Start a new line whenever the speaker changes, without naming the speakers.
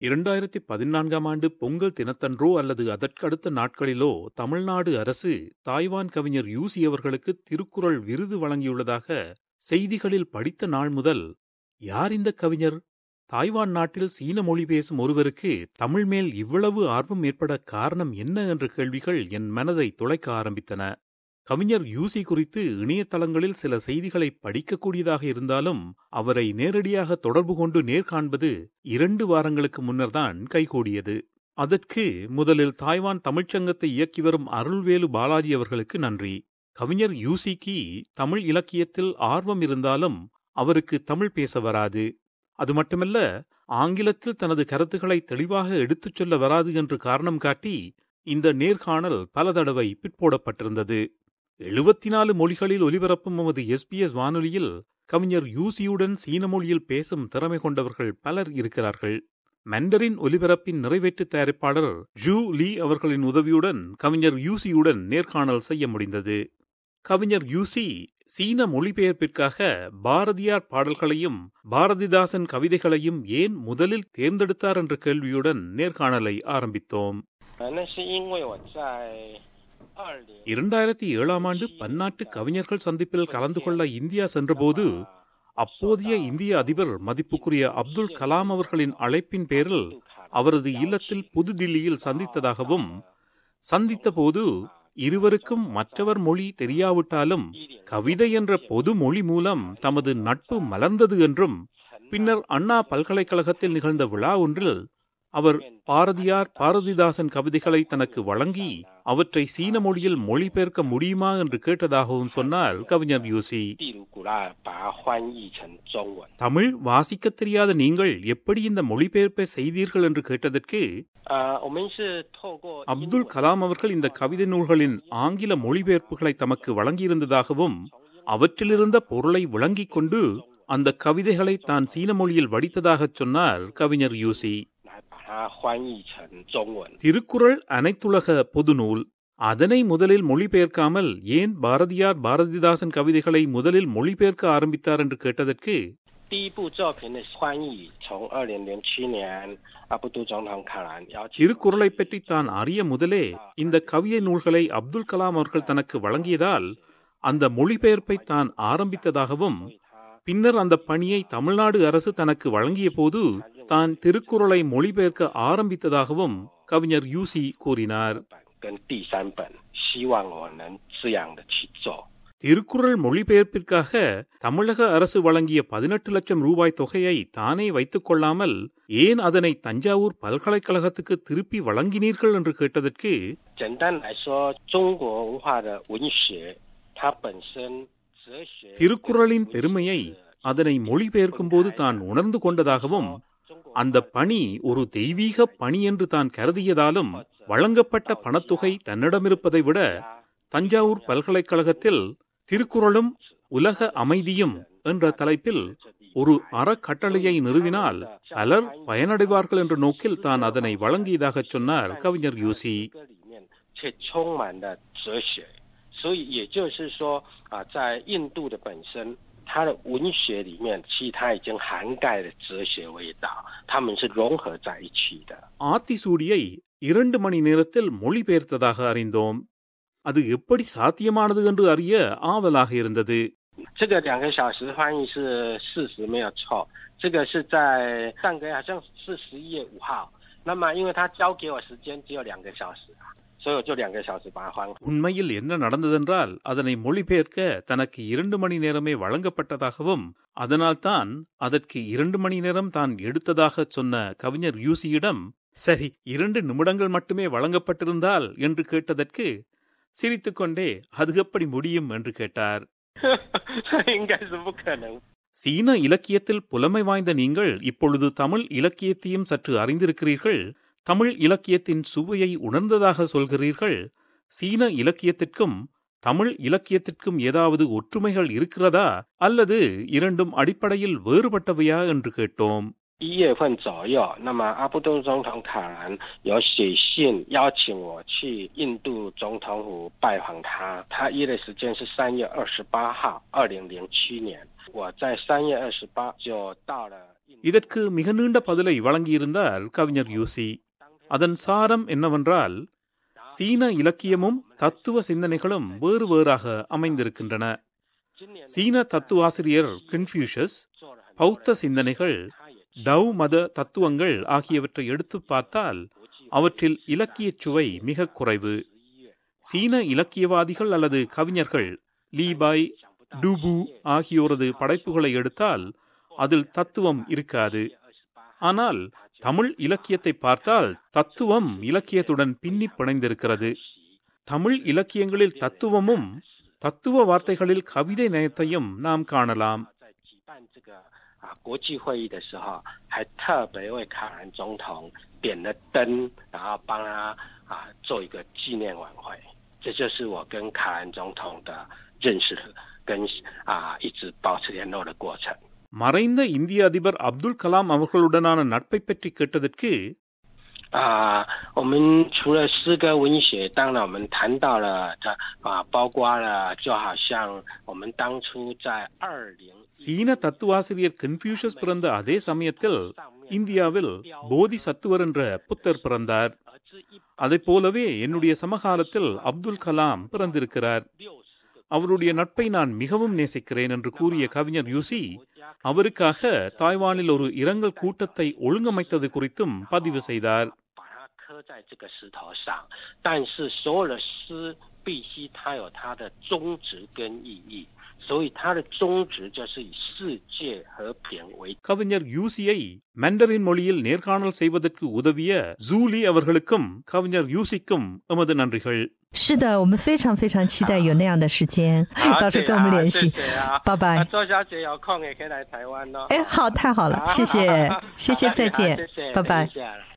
இரண்டாயிரத்தி பதினான்காம் ஆண்டு பொங்கல் தினத்தன்றோ அல்லது அதற்கடுத்த நாட்களிலோ தமிழ்நாடு அரசு தாய்வான் கவிஞர் யூசி அவர்களுக்கு திருக்குறள் விருது வழங்கியுள்ளதாக செய்திகளில் படித்த நாள் முதல் யார் இந்த கவிஞர் தாய்வான் நாட்டில் சீன மொழி பேசும் ஒருவருக்கு தமிழ் மேல் இவ்வளவு ஆர்வம் ஏற்பட காரணம் என்ன என்ற கேள்விகள் என் மனதை துளைக்க ஆரம்பித்தன கவிஞர் யூசி குறித்து இணையதளங்களில் சில செய்திகளை படிக்கக்கூடியதாக இருந்தாலும் அவரை நேரடியாக தொடர்பு கொண்டு நேர்காண்பது இரண்டு வாரங்களுக்கு முன்னர்தான் கைகூடியது அதற்கு முதலில் தாய்வான் தமிழ்ச்சங்கத்தை இயக்கி வரும் அருள்வேலு பாலாஜி அவர்களுக்கு நன்றி கவிஞர் யூசிக்கு தமிழ் இலக்கியத்தில் ஆர்வம் இருந்தாலும் அவருக்கு தமிழ் பேச வராது அது மட்டுமல்ல ஆங்கிலத்தில் தனது கருத்துக்களை தெளிவாக எடுத்துச் சொல்ல வராது என்று காரணம் காட்டி இந்த நேர்காணல் பல தடவை பிற்போடப்பட்டிருந்தது எழுபத்தி நாலு மொழிகளில் ஒலிபரப்பும் நமது எஸ்பிஎஸ் வானொலியில் கவிஞர் யூசியுடன் சீன மொழியில் பேசும் திறமை கொண்டவர்கள் பலர் இருக்கிறார்கள் மண்டரின் ஒலிபரப்பின் நிறைவேற்று தயாரிப்பாளர் ஜூ லீ அவர்களின் உதவியுடன் கவிஞர் யூசியுடன் நேர்காணல் செய்ய முடிந்தது கவிஞர் யூசி சீன மொழிபெயர்ப்பிற்காக பாரதியார் பாடல்களையும் பாரதிதாசன் கவிதைகளையும் ஏன் முதலில் தேர்ந்தெடுத்தார் என்ற கேள்வியுடன் நேர்காணலை ஆரம்பித்தோம் இரண்டாயிரத்தி ஏழாம் ஆண்டு பன்னாட்டு கவிஞர்கள் சந்திப்பில் கலந்து கொள்ள இந்தியா சென்றபோது அப்போதைய இந்திய அதிபர் மதிப்புக்குரிய அப்துல் கலாம் அவர்களின் அழைப்பின் பேரில் அவரது இல்லத்தில் புதுடில்லியில் சந்தித்ததாகவும் சந்தித்த போது இருவருக்கும் மற்றவர் மொழி தெரியாவிட்டாலும் கவிதை என்ற பொது மொழி மூலம் தமது நட்பு மலர்ந்தது என்றும் பின்னர் அண்ணா பல்கலைக்கழகத்தில் நிகழ்ந்த விழா ஒன்றில் அவர் பாரதியார் பாரதிதாசன் கவிதைகளை தனக்கு வழங்கி அவற்றை சீன மொழியில் மொழிபெயர்க்க முடியுமா என்று கேட்டதாகவும் சொன்னார் கவிஞர் யூசி தமிழ் வாசிக்க தெரியாத நீங்கள் எப்படி இந்த மொழிபெயர்ப்பை செய்தீர்கள் என்று கேட்டதற்கு அப்துல் கலாம் அவர்கள் இந்த கவிதை நூல்களின் ஆங்கில மொழிபெயர்ப்புகளை தமக்கு வழங்கியிருந்ததாகவும் அவற்றிலிருந்த பொருளை விளங்கிக் கொண்டு அந்த கவிதைகளை தான் சீன மொழியில் வடித்ததாகச் சொன்னார் கவிஞர் யூசி திருக்குறள் அனைத்துலக பொது நூல் அதனை முதலில் மொழிபெயர்க்காமல் ஏன் பாரதியார் பாரதிதாசன் கவிதைகளை முதலில் மொழிபெயர்க்க ஆரம்பித்தார் என்று கேட்டதற்கு
第一部作品的翻译从二零零七年阿布都总统卡兰邀请
திருக்குறளை பற்றி தான் அறிய முதலே இந்த கவிதை நூல்களை அப்துல் கலாம் அவர்கள் தனக்கு வழங்கியதால் அந்த மொழிபெயர்ப்பை தான் ஆரம்பித்ததாகவும் பின்னர் அந்த பணியை தமிழ்நாடு அரசு தனக்கு வழங்கிய போது தான் திருக்குறளை மொழிபெயர்க்க ஆரம்பித்ததாகவும் கவிஞர் யூசி கூறினார்
跟第三本，希望我能这样的去做。
திருக்குறள் மொழிபெயர்ப்பிற்காக தமிழக அரசு வழங்கிய பதினெட்டு லட்சம் ரூபாய் தொகையை தானே வைத்துக் கொள்ளாமல் ஏன் அதனை தஞ்சாவூர் பல்கலைக்கழகத்துக்கு திருப்பி வழங்கினீர்கள் என்று கேட்டதற்கு
简单来说，中国文化的文学，它本身哲学
திருக்குறளின் பெருமையை அதனை மொழிபெயர்க்கும் போது தான் உணர்ந்து கொண்டதாகவும் அந்த பணி ஒரு தெய்வீக பணி என்று தான் கருதியதாலும் வழங்கப்பட்ட பணத்தொகை தன்னிடமிருப்பதை விட தஞ்சாவூர் பல்கலைக்கழகத்தில் திருக்குறளும் உலக அமைதியும் என்ற தலைப்பில் ஒரு அறக்கட்டளையை நிறுவினால் பலர் பயனடைவார்கள் என்ற நோக்கில் தான் அதனை வழங்கியதாகச் சொன்னார் கவிஞர் யூசி
歌里面却充满了哲学，所以也就是说啊，在印度的本身，它的文学里面，其实它已经涵盖了哲学味道，它们是融合在一起的。
ஆத்திசூடியை இரண்டு மணி நேரத்தில் மொழிபெயர்த்ததாக அறிந்தோம் அது எப்படி சாத்தியமானது என்று அறிய ஆவலாக இருந்தது
这个两个小时翻译是事实没有错，这个是在上个月好像是十一月五号。那么因为他交给我时间只有两个小时啊，所以我就两个小时把它翻。
உண்மையில் என்ன நடந்ததென்றால் அதனை மொழிபெயர்க்க தனக்கு இரண்டு மணி நேரமே வழங்கப்பட்டதாகவும் அதனால்தான் அதற்கு இரண்டு மணி நேரம் தான் எடுத்ததாக சொன்ன கவிஞர் யூசியிடம் சரி இரண்டு நிமிடங்கள் மட்டுமே வழங்கப்பட்டிருந்தால் என்று கேட்டதற்கு சிரித்துக்கொண்டே அது எப்படி முடியும் என்று கேட்டார்
应该是不可能。
சீன இலக்கியத்தில் புலமை வாய்ந்த நீங்கள் இப்பொழுது தமிழ் இலக்கியத்தையும் சற்று அறிந்திருக்கிறீர்கள் தமிழ் இலக்கியத்தின் சுவையை உணர்ந்ததாக சொல்கிறீர்கள் சீன இலக்கியத்திற்கும் தமிழ் இலக்கியத்திற்கும் ஏதாவது ஒற்றுமைகள் இருக்கிறதா அல்லது இரண்டும் அடிப்படையில் வேறுபட்டவையா என்று கேட்டோம்
一月份左右，那么阿布多总统卡兰有写信邀请我去印度总统府拜访他，他约的时间是三月二十八号，二零零七年。我在三月二十八就到了印
இதற்கு மிக நீண்ட பதிலை வழங்கியிருந்தார் கவிஞர் யூசி அதன் சாரம் என்னவென்றால் சீன இலக்கியமும் தத்துவ சிந்தனைகளும் வேறு வேறாக அமைந்திருக்கின்றன சீன தத்துவாசிரியர் கன்ஃபியூஷஸ் பௌத்த சிந்தனைகள் டவ் மத தத்துவங்கள் ஆகியவற்றை எடுத்து பார்த்தால் அவற்றில் இலக்கியச் சுவை மிக குறைவு சீன இலக்கியவாதிகள் அல்லது கவிஞர்கள் லீபாய் டூபு ஆகியோரது படைப்புகளை எடுத்தால் அதில் தத்துவம் இருக்காது ஆனால் தமிழ் இலக்கியத்தை பார்த்தால் தத்துவம் இலக்கியத்துடன் பின்னி பிணைந்திருக்கிறது தமிழ் இலக்கியங்களில் தத்துவமும் தத்துவ வார்த்தைகளில் கவிதை நயத்தையும் நாம் காணலாம்
在举办这个啊国际会议的时候，还特别为卡兰总统点了灯，然后帮他啊做一个纪念晚会。这就是我跟卡兰总统的认识跟啊一直保持联络的过程。
மறைந்த இந்திய அதிபர் அப்துல் கலாம் அவர்களுடனான நட்பை பற்றி கேட்டதற்கு
啊、我们除了诗歌文学，当然我们谈到了这啊，包括了就好像我们当初在二零
சீன தத்துவாசிரியர் கன்ஃபியூஷஸ் பிறந்த அதே சமயத்தில் இந்தியாவில் போதி சத்துவர் என்ற புத்தர் பிறந்தார்
而这一
அதைப் போலவே என்னுடைய சமகாலத்தில் அப்துல் கலாம் பிறந்திருக்கிறார்
六十个
அவருடைய நட்பை நான் மிகவும் நேசிக்கிறேன் என்று கூறிய கவிஞர் யூசி அவருக்காக தாய்வானில் ஒரு இரங்கல் கூட்டத்தை ஒழுங்கமைத்தது குறித்தும் பதிவு செய்தார்
把它刻在这个石头上，但是所有的诗必须它有它的宗旨跟意义，所以它的宗旨就是以世界和平为
கவிஞர் யூசியை மண்டரின் மொழியில் நேர்காணல் செய்வதற்கு உதவிய ஜூலி அவர்களுக்கும் கவிஞர் யூசிக்கும் எமது நன்றிகள்
是的，我们非常非常期待有那样的时间，
好
到时候跟我们联系。
谢谢啊，
拜拜
啊周小姐有空也可以来台湾哦。
哎，好，太好了，谢谢，谢谢，再见，拜拜。
拜。